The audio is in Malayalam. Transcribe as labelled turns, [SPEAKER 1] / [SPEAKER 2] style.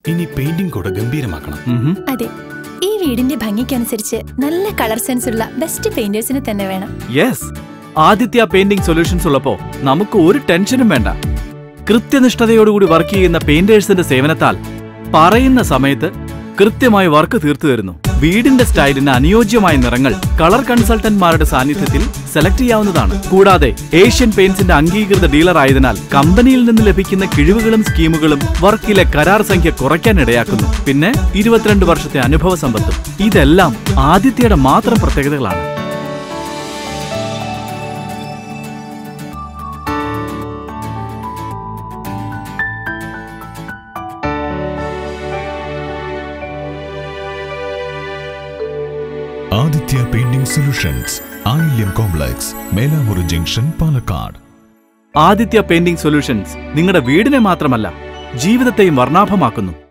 [SPEAKER 1] ഇനി പെയിന്റിംഗ് കൂടെ ഗംഭീരമാക്കണം
[SPEAKER 2] ഉംഹും.
[SPEAKER 3] അതെ ഈ വീടിന്റെ ഭംഗിക്കനുസരിച്ച് നല്ല കളർ സെൻസ് ഉള്ള ബെസ്റ്റ് പെയിന്റേഴ്സിനെ തന്നെ വേണം
[SPEAKER 2] യെസ് ആദിത്യ പെയിന്റിംഗ് സൊല്യൂഷൻസ് ഉള്ളപ്പോ നമുക്ക് ഒരു ടെൻഷനും വേണ്ട കൃത്യനിഷ്ഠതയോടുകൂടി വർക്ക് ചെയ്യുന്ന പെയിന്റേഴ്സിന്റെ സേവനത്താൽ പറയുന്ന സമയത്ത് കൃത്യമായി വർക്ക് തീർത്തു തരുന്നു വീടിന്റെ സ്റ്റൈലിന് അനുയോജ്യമായ നിറങ്ങൾ കളർ കൺസൾട്ടന്റ്മാരുടെ സാന്നിധ്യത്തിൽ സെലക്ട് ചെയ്യാവുന്നതാണ് കൂടാതെ ഏഷ്യൻ പെയിന്റ്സിന്റെ അംഗീകൃത ഡീലർ ആയതിനാൽ കമ്പനിയിൽ നിന്ന് ലഭിക്കുന്ന കിഴിവുകളും സ്കീമുകളും വർക്കിലെ കരാർ സംഖ്യ കുറയ്ക്കാൻ ഇടയാക്കുന്നു പിന്നെ ഇരുപത്തിരണ്ട് വർഷത്തെ അനുഭവ സമ്പത്തും ഇതെല്ലാം ആദിത്യയുടെ മാത്രം പ്രത്യേകതകളാണ്
[SPEAKER 4] Aditya painting solutions Ayilyam complex Melamuri junction Palakkad
[SPEAKER 2] Aditya painting solutions നിങ്ങളുടെ വീടിനെ മാത്രമല്ല ജീവിതത്തെയും വർണ്ണാഭമാക്കുന്നു